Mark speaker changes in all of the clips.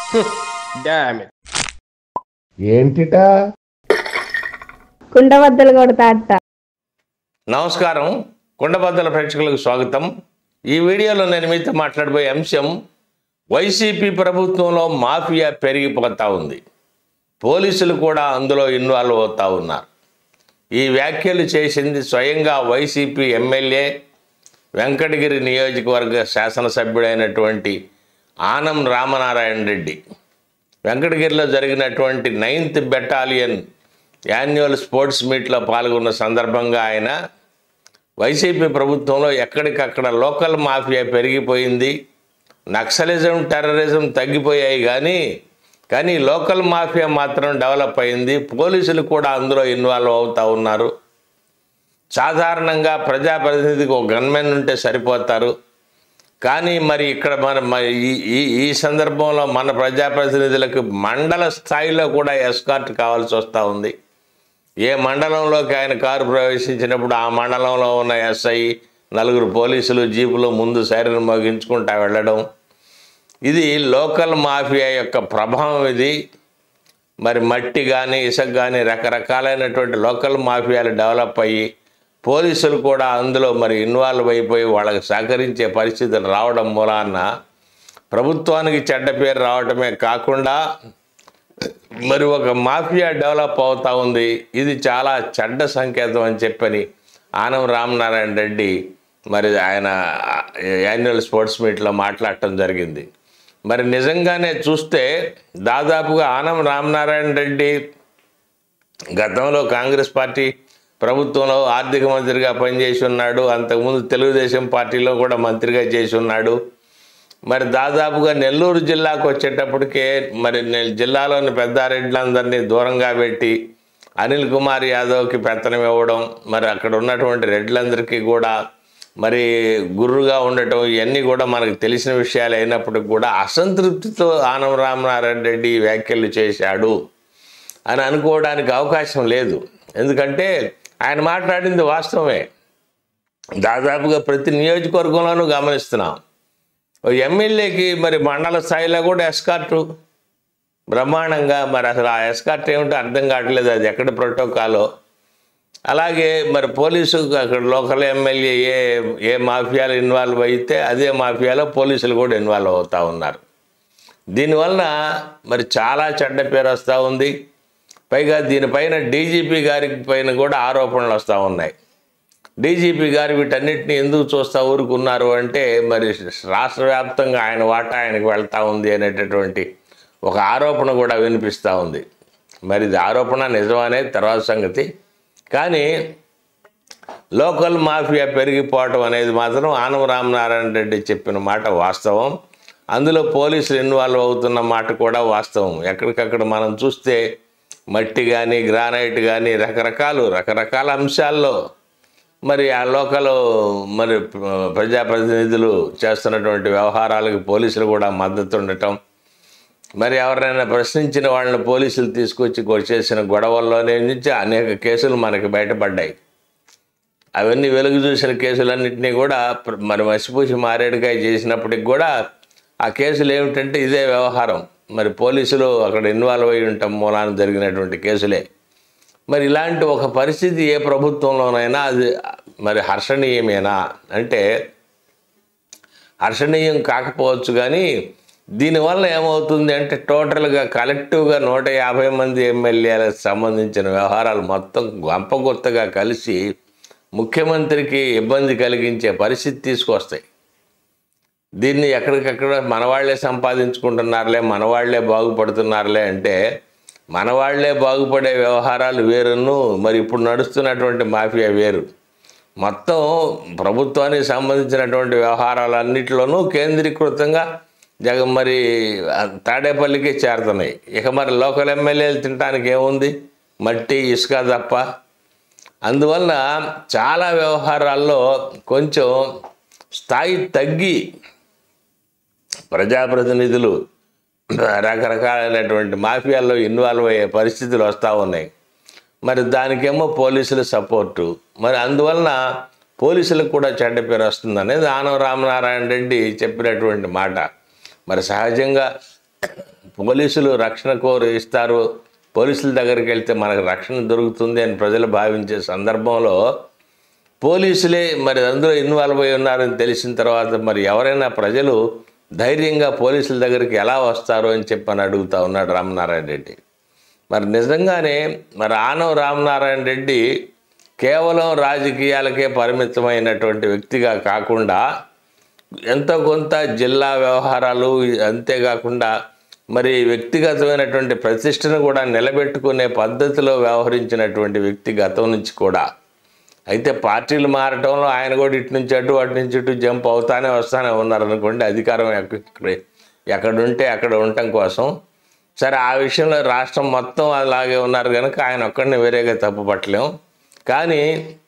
Speaker 1: damn it
Speaker 2: ఏంటిటా
Speaker 3: కుండబద్దలు కొడతా అట్ట
Speaker 4: నమస్కారం కుండబద్దల ప్రేక్షకులకు స్వాగతం ఈ వీడియోలో నేను మీతో మాట్లాడబోయే అంశం వైసీపీ ప్రభుత్వంలో మాఫియా పెరిగిపోతూ ఉంది పోలీసులు కూడా అందులో ఇన్వాల్వ్ అవుతూ ఉన్నారు ఈ వ్యాఖ్యలు చేసింది స్వయంగా వైసీపీ ఎమ్మెల్యే వెంకటగిరి నియోజకవర్గ శాసనసభ్యుడైనటువంటి ఆనం రామనారాయణ రెడ్డి వెంకటగిరిలో జరిగినటువంటి నైన్త్ బెటాలియన్ యాన్యువల్ స్పోర్ట్స్ మీట్లో పాల్గొన్న సందర్భంగా ఆయన వైసీపీ ప్రభుత్వంలో ఎక్కడికక్కడ లోకల్ మాఫియా పెరిగిపోయింది నక్సలిజం టెర్రరిజం తగ్గిపోయాయి కానీ కానీ లోకల్ మాఫియా మాత్రం డెవలప్ అయింది పోలీసులు కూడా అందులో ఇన్వాల్వ్ అవుతూ ఉన్నారు సాధారణంగా ప్రజాప్రతినిధికి ఒక గన్మెన్ ఉంటే సరిపోతారు కానీ మరి ఇక్కడ మన మ- ఈ ఈ ఈ సందర్భంలో మన ప్రజాప్రతినిధులకు మండల స్థాయిలో కూడా ఎస్కార్ట్ కావాల్సి వస్తూ ఉంది ఏ మండలంలోకి ఆయన కారు ప్రవేశించినప్పుడు ఆ మండలంలో ఉన్న ఎస్ఐ నలుగురు పోలీసులు జీపులు ముందు సైరన్ మోగించుకుంటా వెళ్ళడం ఇది లోకల్ మాఫియా యొక్క ప్రభావం ఇది మరి మట్టి కానీ ఇసుక కానీ రకరకాలైనటువంటి లోకల్ మాఫియాలు డెవలప్ అయ్యి పోలీసులు కూడా అందులో మరి ఇన్వాల్వ్ అయిపోయి వాళ్ళకి సహకరించే పరిస్థితులు రావడం మూలాన ప్రభుత్వానికి చెడ్డ పేరు రావటమే కాకుండా మరి ఒక మాఫియా డెవలప్ అవుతా ఉంది ఇది చాలా చెడ్డ సంకేతం అని చెప్పని ఆనం రామనారాయణ రెడ్డి మరి ఆయన యాన్యువల్ స్పోర్ట్స్ మీట్లో మాట్లాడటం జరిగింది మరి నిజంగానే చూస్తే దాదాపుగా ఆనం రామనారాయణ రెడ్డి గతంలో కాంగ్రెస్ పార్టీ ప్రభుత్వంలో ఆర్థిక మంత్రిగా పనిచేసి ఉన్నాడు అంతకుముందు తెలుగుదేశం పార్టీలో కూడా మంత్రిగా చేసి ఉన్నాడు మరి దాదాపుగా నెల్లూరు జిల్లాకు వచ్చేటప్పటికే మరి నె- జిల్లాలోని పెద్దారెడ్లందరినీ దూరంగా పెట్టి అనిల్ కుమార్ యాదవ్కి పెత్తనం ఇవ్వడం మరి అక్కడ ఉన్నటువంటి రెడ్లందరికీ కూడా మరి గుర్రుగా ఉండటం ఇవన్నీ కూడా మనకు తెలిసిన విషయాలు అయినప్పటికీ కూడా అసంతృప్తితో ఆనం రామనారాయణ రెడ్డి ఈ వ్యాఖ్యలు చేశాడు అని అనుకోవడానికి అవకాశం లేదు ఎందుకంటే ఆయన మాట్లాడింది వాస్తవమే దాదాపుగా ప్రతి నియోజకవర్గంలోనూ గమనిస్తున్నాం ఓ ఎమ్మెల్యేకి మరి మండల స్థాయిలో కూడా ఎస్కార్టు బ్రహ్మాండంగా మరి అసలు ఆ ఎస్కార్ట్ ఏమిటో అర్థం కావట్లేదు అది ఎక్కడ ప్రోటోకాలో అలాగే మరి పోలీసు అక్కడ లోకల్ ఎమ్మెల్యే ఏ ఏ మాఫియాలు ఇన్వాల్వ్ అయితే అదే మాఫియాలో పోలీసులు కూడా ఇన్వాల్వ్ అవుతూ ఉన్నారు దీనివలన మరి చాలా చెడ్డ పేరు వస్తూ ఉంది పైగా దీనిపైన డీజీపీ గారి పైన కూడా ఆరోపణలు వస్తూ ఉన్నాయి డీజీపీ గారు వీటన్నిటిని ఎందుకు చూస్తా ఊరుకున్నారు అంటే మరి రాష్ట్ర వ్యాప్తంగా ఆయన వాటా ఆయనకు వెళ్తూ ఉంది అనేటటువంటి ఒక ఆరోపణ కూడా వినిపిస్తూ ఉంది మరి ఇది ఆరోపణ నిజమనే తర్వాత సంగతి కానీ లోకల్ మాఫియా పెరిగిపోవటం అనేది మాత్రం ఆనం రామనారాయణ రెడ్డి చెప్పిన మాట వాస్తవం అందులో పోలీసులు ఇన్వాల్వ్ అవుతున్న మాట కూడా వాస్తవం ఎక్కడికక్కడ మనం చూస్తే మట్టి కానీ గ్రానైట్ కానీ రకరకాలు రకరకాల అంశాల్లో మరి ఆ లోకల్ మరి ప్ర- ప్రజాప్రతినిధులు చేస్తున్నటువంటి వ్యవహారాలకు పోలీసులు కూడా మద్దతు ఉండటం మరి ఎవరైనా ప్రశ్నించిన వాళ్ళని పోలీసులు తీసుకొచ్చి గొ- చేసిన గొడవల్లోనే నుంచి అనేక కేసులు మనకి బయటపడ్డాయి అవన్నీ వెలుగు చూసిన కేసులన్నింటినీ కూడా ప్ర- మరి మసిపూసి మారేడుకాయ చేసినప్పటికి కూడా ఆ కేసులు ఏమిటంటే ఇదే వ్యవహారం మరి పోలీసులు అక్కడ ఇన్వాల్వ్ అయి ఉండటం మూలాన జరిగినటువంటి కేసులే మరి ఇలాంటి ఒక పరిస్థితి ఏ ప్రభుత్వంలోనైనా అది మరి హర్షణీయమేనా అంటే హర్షణీయం కాకపోవచ్చు కానీ దీనివల్ల ఏమవుతుంది అంటే టోటల్గా కలెక్టివ్గా నూట యాభై మంది ఎమ్మెల్యేలకు సంబంధించిన వ్యవహారాలు మొత్తం గంపగుత్తగా కలిసి ముఖ్యమంత్రికి ఇబ్బంది కలిగించే పరిస్థితి తీసుకొస్తాయి దీన్ని ఎక్కడికక్కడ మనవాళ్లే సంపాదించుకుంటున్నారులే మనవాళ్లే బాగుపడుతున్నారులే అంటే మనవాళ్లే బాగుపడే వ్యవహారాలు వేరును మరి ఇప్పుడు నడుస్తున్నటువంటి మాఫియా వేరు మొత్తం ప్రభుత్వానికి సంబంధించినటువంటి వ్యవహారాలన్నిటిలోనూ కేంద్రీకృతంగా జగ మరి ఆ తాడేపల్లికి చేరుతున్నాయి ఇక మరి లోకల్ ఎమ్మెల్యేలు తినడానికి ఏముంది మట్టి ఇసుక తప్ప అందువల్ల చాలా వ్యవహారాల్లో కొంచెం స్థాయి తగ్గి ప్రజాప్రతినిధులు రకరకాలైనటువంటి మాఫియాల్లో ఇన్వాల్వ్ అయ్యే పరిస్థితులు వస్తూ ఉన్నాయి మరి దానికేమో పోలీసుల సపోర్టు మరి అందువలన పోలీసులకు కూడా చెడ్డ పేరు వస్తుంది అనేది ఆనవ రామనారాయణ రెడ్డి చెప్పినటువంటి మాట మరి సహజంగా పోలీసులు రక్షణ కోరు ఇస్తారు పోలీసుల దగ్గరికి వెళ్తే మనకు రక్షణ దొరుకుతుంది అని ప్రజలు భావించే సందర్భంలో పోలీసులే మరి అందులో ఇన్వాల్వ్ అయి ఉన్నారని తెలిసిన తర్వాత మరి ఎవరైనా ప్రజలు ధైర్యంగా పోలీసుల దగ్గరికి ఎలా వస్తారు అని చెప్పని అడుగుతా ఉన్నాడు రామనారాయణ రెడ్డి మరి నిజంగానే మరి ఆనవ రామనారాయణ రెడ్డి కేవలం రాజకీయాలకే పరిమితమైనటువంటి వ్యక్తిగా కాకుండా ఎంతో కొంత జిల్లా వ్యవహారాలు అంతేకాకుండా మరి వ్యక్తిగతమైనటువంటి ప్రతిష్టను కూడా నిలబెట్టుకునే పద్ధతిలో వ్యవహరించినటువంటి వ్యక్తి గతం నుంచి కూడా అయితే పార్టీలు మారటంలో ఆయన కూడా ఇటు నుంచి అటు అటు నుంచి ఇటు జంప్ అవుతానే వస్తానే ఉన్నారనుకోండి అధికారం ఎక్కడ ఎక్కడుంటే అక్కడ ఉండటం కోసం సరే ఆ విషయంలో రాష్ట్రం మొత్తం అలాగే ఉన్నారు కనుక ఆయన ఒక్కడిని వేరేగా తప్పు పట్టలేం కానీ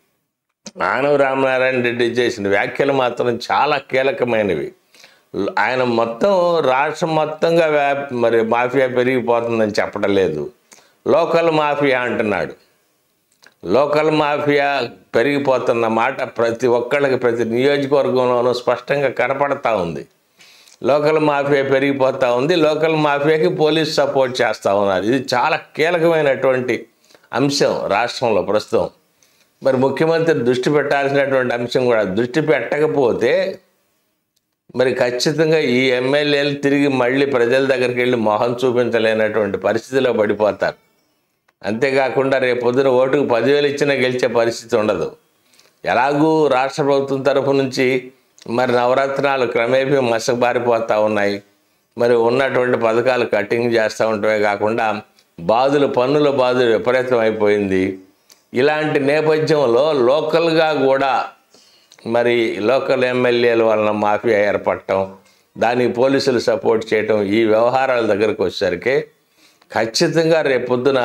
Speaker 4: ఆనవ రామనారాయణ రెడ్డి చేసిన వ్యాఖ్యలు మాత్రం చాలా కీలకమైనవి ఆయన మొత్తం రాష్ట్రం మొత్తంగా వ్యా మరి మాఫియా పెరిగిపోతుందని చెప్పడం లేదు లోకల్ మాఫియా అంటున్నాడు లోకల్ మాఫియా పెరిగిపోతున్న మాట ప్రతి ఒక్కళ్ళకి ప్రతి నియోజకవర్గంలోనూ స్పష్టంగా కనపడతా ఉంది లోకల్ మాఫియా పెరిగిపోతూ ఉంది లోకల్ మాఫియాకి పోలీస్ సపోర్ట్ చేస్తూ ఉన్నారు ఇది చాలా కీలకమైనటువంటి అంశం రాష్ట్రంలో ప్రస్తుతం మరి ముఖ్యమంత్రి దృష్టి పెట్టాల్సినటువంటి అంశం కూడా దృష్టి పెట్టకపోతే మరి ఖచ్చితంగా ఈ ఎమ్మెల్యేలు తిరిగి మళ్ళీ ప్రజల దగ్గరికి వెళ్ళి మొహం చూపించలేనటువంటి పరిస్థితిలో పడిపోతారు అంతేకాకుండా రేపు పొద్దున ఓటుకు పదివేలు ఇచ్చినా గెలిచే పరిస్థితి ఉండదు ఎలాగూ రాష్ట్ర ప్రభుత్వం తరఫు నుంచి మరి నవరత్నాలు క్రమేపీ మసకబారిపోతూ ఉన్నాయి మరి ఉన్నటువంటి పథకాలు కటింగ్ చేస్తూ ఉండటమే కాకుండా బాధులు పన్నుల బాధలు విపరీతం అయిపోయింది ఇలాంటి నేపథ్యంలో లోకల్గా కూడా మరి లోకల్ ఎమ్మెల్యేల వలన మాఫియా ఏర్పడటం దానికి పోలీసులు సపోర్ట్ చేయటం ఈ వ్యవహారాల దగ్గరకు వచ్చేసరికి ఖచ్చితంగా రేపొద్దున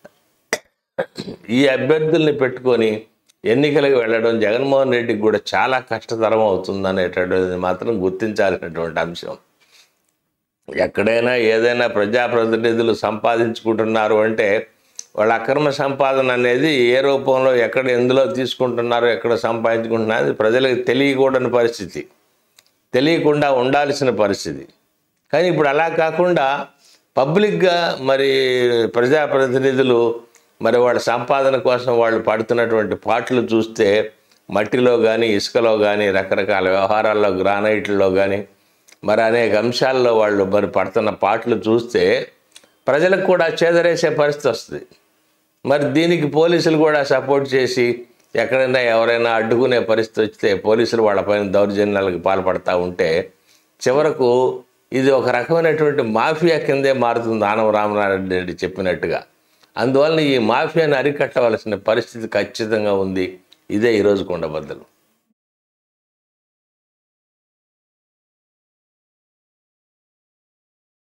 Speaker 4: ఈ అభ్యర్థుల్ని పెట్టుకొని ఎన్నికలకు వెళ్ళడం జగన్మోహన్ రెడ్డికి కూడా చాలా కష్టతరం అవుతుందనేటటువంటిది మాత్రం గుర్తించాల్సినటువంటి అంశం ఎక్కడైనా ఏదైనా ప్రజాప్రతినిధులు సంపాదించుకుంటున్నారు అంటే వాళ్ళ అక్రమ సంపాదన అనేది ఏ రూపంలో ఎక్కడ ఎందులో తీసుకుంటున్నారో ఎక్కడ సంపాదించుకుంటున్నారో అది ప్రజలకు తెలియకూడని పరిస్థితి తెలియకుండా ఉండాల్సిన పరిస్థితి కానీ ఇప్పుడు అలా కాకుండా పబ్లిక్గా మరి ప్రజాప్రతినిధులు మరి వాళ్ళ సంపాదన కోసం వాళ్ళు పడుతున్నటువంటి పాటలు చూస్తే మట్టిలో కానీ ఇసుకలో కానీ రకరకాల వ్యవహారాల్లో గ్రానైట్లో కానీ మరి అనేక అంశాల్లో వాళ్ళు మరి పడుతున్న పాటలు చూస్తే ప్రజలకు కూడా చేదరేసే పరిస్థితి వస్తుంది మరి దీనికి పోలీసులు కూడా సపోర్ట్ చేసి ఎక్కడైనా ఎవరైనా అడ్డుకునే పరిస్థితి వస్తే పోలీసులు వాళ్ళపైన దౌర్జన్యాలకు పాల్పడతా ఉంటే చివరకు ఇది ఒక రకమైనటువంటి మాఫియా కిందే మారుతుంది ఆనవ రామనారాయణ రెడ్డి చెప్పినట్టుగా అందువలన ఈ మాఫియాని అరికట్టవలసిన పరిస్థితి ఖచ్చితంగా ఉంది ఇదే ఈరోజు కొండబద్దలు